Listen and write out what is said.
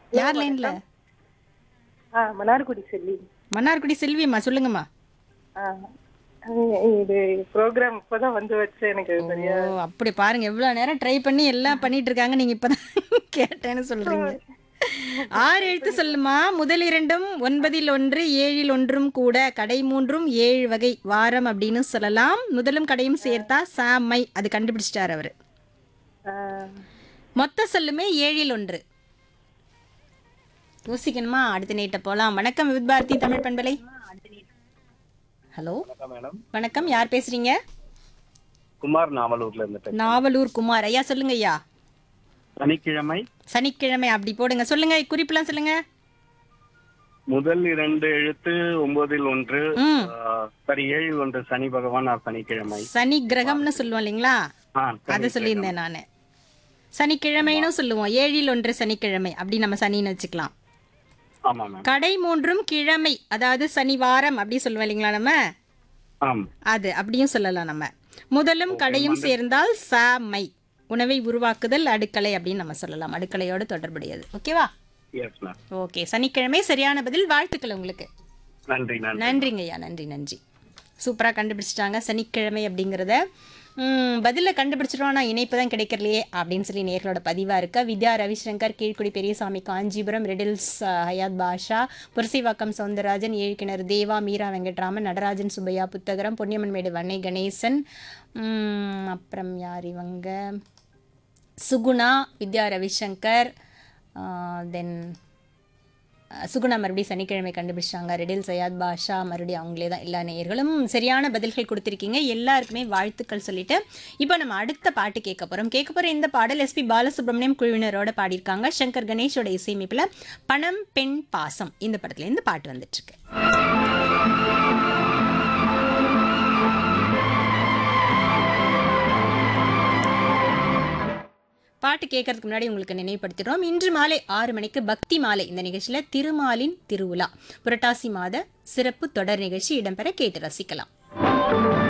யார் லைன்ல ஆ மன்னார்குடி செல்வி மன்னார்குடி செல்வியம்மா சொல்லுங்கம்மா ஆ இது ப்ரோக்ராம் இப்பதான் வந்து வச்சு எனக்கு சரியா ஓ அப்படி பாருங்க எவ்வளவு நேரம் ட்ரை பண்ணி எல்லாம் பண்ணிட்டு இருக்காங்க நீங்க இப்பதான் கேட்டேன்னு சொல்றீங்க ஆறு எழுத்து சொல்லுமா முதல் இரண்டும் ஒன்பதில் ஒன்று ஏழில் ஒன்றும் கூட கடை மூன்றும் ஏழு வகை வாரம் அப்படின்னு சொல்லலாம் முதலும் கடையும் சேர்த்தா சாமை அது கண்டுபிடிச்சிட்டார் அவரு ஆ, மொத்த சொல்லுமே ஏழில் ஒன்று யோசிக்கணுமா அடுத்த நேட்ட போலாம் வணக்கம் வித் பாரதி தமிழ் பண்பலை ஹலோ மேடம் வணக்கம் யார் பேசுறீங்க குமார் நாவலூர்ல இருந்து நாவலூர் குமார் ஐயா சொல்லுங்க ஐயா சனிக்கிழமை சனிக்கிழமை அப்படி போடுங்க சொல்லுங்க குறிப்பெல்லாம் சொல்லுங்க முதல் இரண்டு எழுத்து ஒன்பதில் ஒன்று ம் ஆ, சரி ஏழில் ஒன்று சனி பகவான் ஆர் சனிக்கிழமை சனி கிரகம்னு சொல்லுவோம் இல்லைங்களா ஆ அதை சொல்லியிருந்தேன் நான் சனிக்கிழமைன்னு சொல்லுவோம் ஏழில் ஒன்று சனிக்கிழமை அப்படி நம்ம சனின்னு வச்சுக்கலாம் ஆமா மேம் கடை மூன்றும் கிழமை அதாவது சனிவாரம் அப்படி சொல்லுவோம் இல்லைங்களா நம்ம ஆம் அது அப்படியும் சொல்லலாம் நம்ம முதலும் கடையும் சேர்ந்தால் சாமை உணவை உருவாக்குதல் அடுக்களை அப்படின்னு நம்ம சொல்லலாம் அடுக்கலையோடு தொடர்புடையது ஓகேவா எஸ் மேம் ஓகே சனிக்கிழமை சரியான பதில் வாழ்த்துக்கள் உங்களுக்கு நன்றி நன்றி நன்றிங்க ஐயா நன்றி நன்றி சூப்பராக கண்டுபிடிச்சிட்டாங்க சனிக்கிழமை அப்படிங்கிறத ம், பதிலை கண்டுபிடிச்சிட்டோம் ஆனால் இணைப்பு தான் கிடைக்கிறலையே அப்படின்னு சொல்லி நேர்களோட பதிவாக இருக்க வித்யா ரவிசங்கர் கீழ்க்குடி பெரியசாமி காஞ்சிபுரம் ரெடில்ஸ் அஹ், ஹயாத் பாஷா புரசிவாக்கம் சவுந்தரராஜன் ஏழுக்கிணறு தேவா மீரா வெங்கட்ராமன் நடராஜன் சுப்பையா புத்தகரம் பொன்னியம்மன் மேடு வன்னை கணேசன் ம், அப்புறம் யார் இவங்க சுகுணா வித்யா ரவிசங்கர் தென் சுகுணா மறுபடியும் சனிக்கிழமை கண்டுபிடிச்சாங்க ரெடில் சையாத் பாஷா மறுபடியும் அவங்களே தான் எல்லா நேயர்களும் சரியான பதில்கள் கொடுத்துருக்கீங்க எல்லாருக்குமே வாழ்த்துக்கள் சொல்லிட்டு இப்போ நம்ம அடுத்த பாட்டு கேட்க போகிறோம் கேட்க போகிற இந்த பாடல் எஸ்பி பாலசுப்ரமணியம் குழுவினரோட பாடியிருக்காங்க சங்கர் கணேஷோட இசையமைப்பில் பணம் பெண் பாசம் இந்த படத்துல இந்த பாட்டு வந்துட்டுருக்கு பாட்டு கேட்கறதுக்கு முன்னாடி உங்களுக்கு நினைவுபடுத்திடுறோம் இன்று மாலை ஆறு மணிக்கு பக்தி மாலை இந்த நிகழ்ச்சியில் திருமாலின் திருவிழா புரட்டாசி மாத சிறப்பு தொடர் நிகழ்ச்சி இடம்பெற கேட்டு ரசிக்கலாம்